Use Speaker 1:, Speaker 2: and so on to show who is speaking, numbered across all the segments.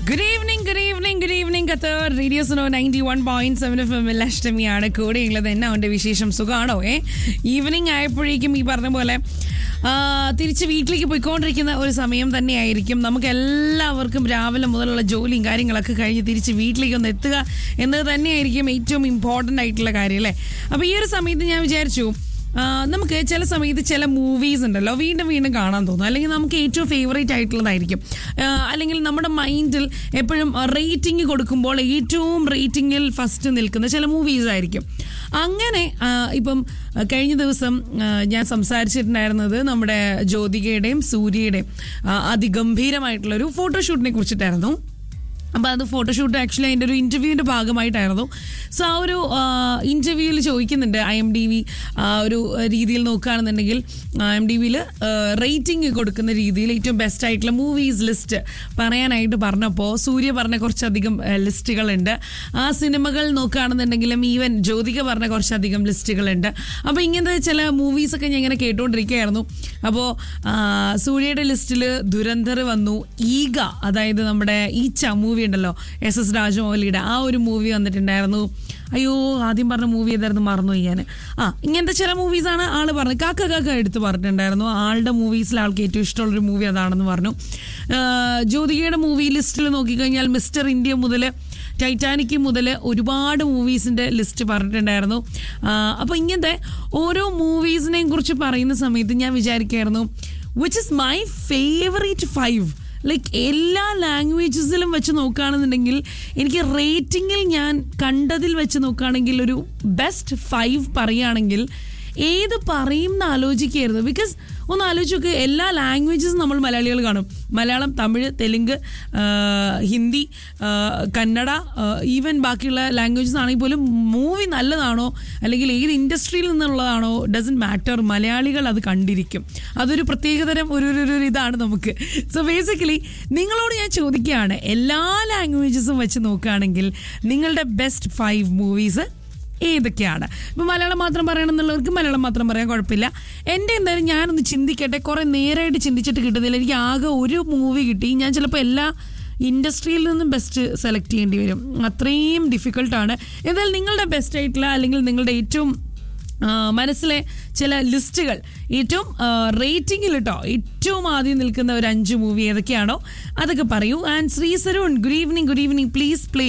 Speaker 1: good evening good evening good evening കത്ത് radio Suno ninety one point seven F എമ്മിൽ അഷ്ടമിയാണ് കൂടെയുള്ളത് എന്നാ ഉണ്ട് വിശേഷം സുഖമാണോ ഏ ഈവനിങ് ആയപ്പോഴേക്കും ഈ പറഞ്ഞ പോലെ ആ, തിരിച്ച് വീട്ടിലേക്ക് പോയിക്കൊണ്ടിരിക്കുന്ന ഒരു സമയം തന്നെയായിരിക്കും നമുക്ക് എല്ലാവർക്കും രാവിലെ മുതലുള്ള ജോലിയും കാര്യങ്ങളൊക്കെ കഴിഞ്ഞ് തിരിച്ച് വീട്ടിലേക്ക് ഒന്ന് എത്തുക എന്നത് തന്നെയായിരിക്കും ഏറ്റവും ഇമ്പോർട്ടൻ്റ് ആയിട്ടുള്ള കാര്യം അല്ലേ അപ്പോൾ ഈ ഒരു സമയത്ത് ഞാൻ വിചാരിച്ചു ആ, നമുക്ക് ചില സമയത്ത് ചില മൂവീസ് ഉണ്ടല്ലോ വീണ്ടും വീണ്ടും കാണാൻ തോന്നും അല്ലെങ്കിൽ നമുക്ക് ഏറ്റവും ഫേവറേറ്റ് ആയിട്ടുള്ളതായിരിക്കും ആ, അല്ലെങ്കിൽ നമ്മുടെ മൈൻഡിൽ എപ്പോഴും റേറ്റിംഗ് കൊടുക്കുമ്പോൾ ഏറ്റവും റേറ്റിംഗിൽ ഫസ്റ്റ് നിൽക്കുന്ന ചില മൂവീസ് ആയിരിക്കും അങ്ങനെ ആ, ഇപ്പം ആ, കഴിഞ്ഞ ദിവസം ആ, ഞാൻ സംസാരിച്ചിട്ടുണ്ടായിരുന്നത് നമ്മുടെ ജ്യോതികയുടെയും സൂര്യയുടെയും ആ, അതിഗംഭീരമായിട്ടുള്ളൊരു ഫോട്ടോഷൂട്ടിനെ കുറിച്ചിട്ടായിരുന്നു അപ്പോൾ അത് ഫോട്ടോഷൂട്ട് ആക്ച്വലി അതിൻ്റെ ഒരു ഇൻ്റർവ്യൂവിൻ്റെ ഭാഗമായിട്ടായിരുന്നു സോ ആ ഒരു ഇൻ്റർവ്യൂവിൽ ചോദിക്കുന്നുണ്ട് ഐ എം ഡി വി ഒരു രീതിയിൽ നോക്കുകയാണെന്നുണ്ടെങ്കിൽ ഐ എം ഡി വിയിൽ റേറ്റിംഗ് കൊടുക്കുന്ന രീതിയിൽ ഏറ്റവും ബെസ്റ്റ് ആയിട്ടുള്ള മൂവീസ് ലിസ്റ്റ് പറയാനായിട്ട് പറഞ്ഞപ്പോൾ സൂര്യ പറഞ്ഞ കുറച്ചധികം ലിസ്റ്റുകളുണ്ട് ആ സിനിമകൾ നോക്കുകയാണെന്നുണ്ടെങ്കിലും ഈവൻ ജ്യോതിക പറഞ്ഞ കുറച്ചധികം ലിസ്റ്റുകളുണ്ട് അപ്പോൾ ഇങ്ങനത്തെ ചില മൂവീസൊക്കെ ഞാൻ ഇങ്ങനെ കേട്ടുകൊണ്ടിരിക്കുകയായിരുന്നു അപ്പോൾ സൂര്യയുടെ ലിസ്റ്റിൽ ദുരന്തർ വന്നു ഈഗ അതായത് നമ്മുടെ ഈച്ച മൂവി ഉണ്ടല്ലോ എസ് എസ് രാജമൗലിയുടെ ആ ഒരു മൂവി വന്നിട്ടുണ്ടായിരുന്നു അയ്യോ ആദ്യം പറഞ്ഞ മൂവി ഏതായിരുന്നു മറന്നു ഞാൻ ആ ഇങ്ങനത്തെ ചില മൂവീസാണ് ആൾ പറഞ്ഞത് കാക്ക കാക്ക എടുത്ത് പറഞ്ഞിട്ടുണ്ടായിരുന്നു ആളുടെ മൂവീസിൽ ആൾക്ക് ഏറ്റവും ഇഷ്ടമുള്ളൊരു മൂവി അതാണെന്ന് പറഞ്ഞു ആ, ജ്യോതികയുടെ മൂവി ലിസ്റ്റിൽ നോക്കിക്കഴിഞ്ഞാൽ മിസ്റ്റർ ഇന്ത്യ മുതൽ ടൈറ്റാനിക് മുതൽ ഒരുപാട് മൂവീസിൻ്റെ ലിസ്റ്റ് പറഞ്ഞിട്ടുണ്ടായിരുന്നു അപ്പോൾ ഇങ്ങനത്തെ ഓരോ മൂവീസിനെയും കുറിച്ച് പറയുന്ന സമയത്ത് ഞാൻ വിചാരിക്കായിരുന്നു which is my favourite five like എല്ലാ ലാംഗ്വേജസിലും വെച്ച് നോക്കുകയാണെന്നുണ്ടെങ്കിൽ എനിക്ക് റേറ്റിങ്ങിൽ ഞാൻ കണ്ടതിൽ വെച്ച് നോക്കുകയാണെങ്കിൽ ഒരു ബെസ്റ്റ് ഫൈവ് പറയുകയാണെങ്കിൽ ഏത് പറയും എന്ന് ആലോചിക്കായിരുന്നു ബിക്കോസ് ഒന്ന് ആലോചിച്ച് നോക്ക് എല്ലാ ലാംഗ്വേജസും നമ്മൾ മലയാളികൾ കാണും മലയാളം തമിഴ് തെലുങ്ക് ആ, ഹിന്ദി ആ, കന്നഡ ഈവൻ ബാക്കിയുള്ള ലാംഗ്വേജസ് ആണെങ്കിൽ പോലും മൂവി നല്ലതാണോ അല്ലെങ്കിൽ ഏത് ഇൻഡസ്ട്രിയിൽ നിന്നുള്ളതാണോ ഡസൻ മാറ്റർ മലയാളികൾ അത് കണ്ടിരിക്കും അതൊരു പ്രത്യേകതരം ഒരു ഒരു- ഒരു ഇതാണ് നമുക്ക് സോ ബേസിക്കലി നിങ്ങളോട് ഞാൻ ചോദിക്കുകയാണ് എല്ലാ ലാംഗ്വേജസും വെച്ച് നോക്കുകയാണെങ്കിൽ നിങ്ങളുടെ ബെസ്റ്റ് ഫൈവ് മൂവീസ് ഏതൊക്കെയാണ് ഇപ്പം മലയാളം മാത്രം പറയണമെന്നുള്ളവർക്ക് മലയാളം മാത്രം പറയാൻ കുഴപ്പമില്ല എൻ്റെ എന്തായാലും ഞാനൊന്ന് ചിന്തിക്കട്ടെ കുറേ നേരമായിട്ട് ചിന്തിച്ചിട്ട് കിട്ടുന്നില്ല എനിക്ക് ആകെ ഒരു മൂവി കിട്ടി ഞാൻ ചിലപ്പോൾ എല്ലാ ഇൻഡസ്ട്രിയിൽ നിന്നും ബെസ്റ്റ് സെലക്ട് ചെയ്യേണ്ടി വരും അത്രയും ഡിഫിക്കൾട്ടാണ് എന്തായാലും നിങ്ങളുടെ ബെസ്റ്റ് ആയിട്ടുള്ള അല്ലെങ്കിൽ നിങ്ങളുടെ ഏറ്റവും ആ, മനസ്സിലെ ചില ലിസ്റ്റുകൾ ഏറ്റവും റേറ്റിംഗിൽ കേട്ടോ ഏറ്റവും ആദ്യം നിൽക്കുന്ന ഒരു അഞ്ച് മൂവി ഏതൊക്കെയാണോ അതൊക്കെ പറയൂ and Shri Sarun good evening good evening please play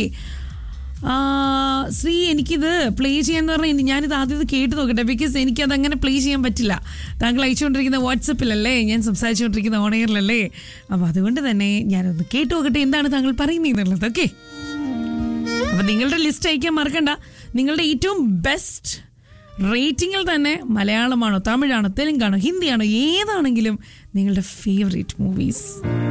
Speaker 1: Shri എനിക്കിത് പ്ലേ ചെയ്യാന്ന് പറഞ്ഞാൽ ഞാനിത് ആദ്യം ഇത് കേട്ട് നോക്കട്ടെ ബിക്കോസ് എനിക്കത് അങ്ങനെ പ്ലേ ചെയ്യാൻ പറ്റില്ല താങ്കൾ അയച്ചുകൊണ്ടിരിക്കുന്ന വാട്സപ്പിലല്ലേ ഞാൻ സംസാരിച്ചുകൊണ്ടിരിക്കുന്ന ഓണയറിലല്ലേ അപ്പോൾ അതുകൊണ്ട് തന്നെ ഞാനൊന്ന് കേട്ട് നോക്കട്ടെ എന്താണ് താങ്കൾ പറയുന്നതെന്നുള്ളത് ഓക്കെ അപ്പൊ നിങ്ങളുടെ ലിസ്റ്റ് അയക്കാൻ മറക്കണ്ട നിങ്ങളുടെ ഏറ്റവും ബെസ്റ്റ് റേറ്റിംഗിൽ തന്നെ മലയാളമാണോ തമിഴാണോ തെലുങ്കാണോ ഹിന്ദിയാണോ ഏതാണെങ്കിലും നിങ്ങളുടെ ഫേവറേറ്റ് മൂവീസ്